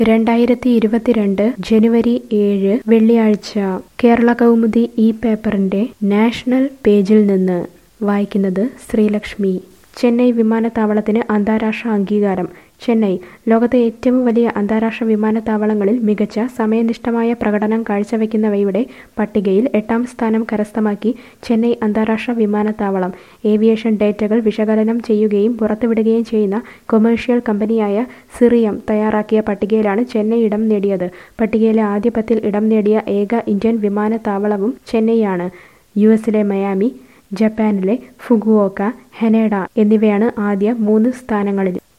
രണ്ടായിരത്തി ഇരുപത്തിരണ്ട് ജനുവരി ഏഴ് വെള്ളിയാഴ്ച കേരള കൗമുദി ഈ പേപ്പറിന്റെ നാഷണൽ പേജിൽ നിന്ന് വായിക്കുന്നത് ശ്രീലക്ഷ്മി ചെന്നൈ വിമാനത്താവളത്തിന് അന്താരാഷ്ട്ര അംഗീകാരം ചെന്നൈ ലോകത്തെ ഏറ്റവും വലിയ അന്താരാഷ്ട്ര വിമാനത്താവളങ്ങളിൽ മികച്ച സമയനിഷ്ഠമായ പ്രകടനം കാഴ്ചവെക്കുന്നവയുടെ പട്ടികയിൽ എട്ടാം സ്ഥാനം കരസ്ഥമാക്കി ചെന്നൈ അന്താരാഷ്ട്ര വിമാനത്താവളം ഏവിയേഷൻ ഡേറ്റകൾ വിശകലനം ചെയ്യുകയും പുറത്തുവിടുകയും ചെയ്യുന്ന കൊമേഴ്ഷ്യൽ കമ്പനിയായ സിറിയം തയ്യാറാക്കിയ പട്ടികയിലാണ് ചെന്നൈ ഇടം നേടിയത് പട്ടികയിലെ ആദ്യ പത്തിൽ ഇടം നേടിയ ഏക ഇന്ത്യൻ വിമാനത്താവളവും ചെന്നൈയാണ് യു എസിലെ മയാമി ജപ്പാനിലെ ഫുകുവോക്ക ഹെനേഡ എന്നിവയാണ് ആദ്യ മൂന്ന് സ്ഥാനങ്ങളിൽ